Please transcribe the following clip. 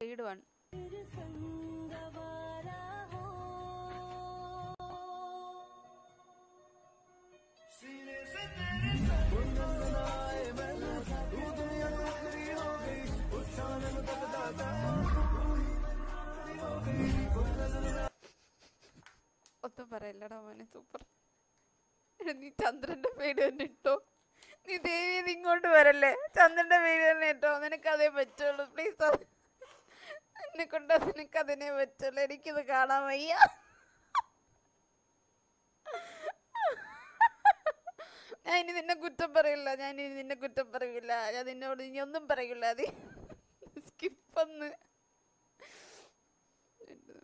side one ഒന്നും പറയില്ലടാ മോനെ super നീ ചന്ദ്രന്റെ പേര് തന്നെ ഇട്ടോ നീ ദേവി ഇത് ഇങ്ങോട്ട് വരല്ലേ ചന്ദ്രന്റെ പേര് തന്നെ ഇട്ടോ നിനക്ക് അതേ പറ്റുള്ളൂ പ്ലീസ് എന്നെ കൊണ്ട് നിനക്ക് അതിനെ പറ്റുള്ളൂ എനിക്കിത് കാണാൻ വയ്യ ഞാൻ ഇനി നിന്നെ കുറ്റം പറയില്ല ഞാൻ ഇനി നിന്നെ കുറ്റം പറയില്ല ഞാൻ നിന്നോട് ഇനി ഒന്നും പറയില്ല അത് സ്കിപ്പ് ഒന്ന്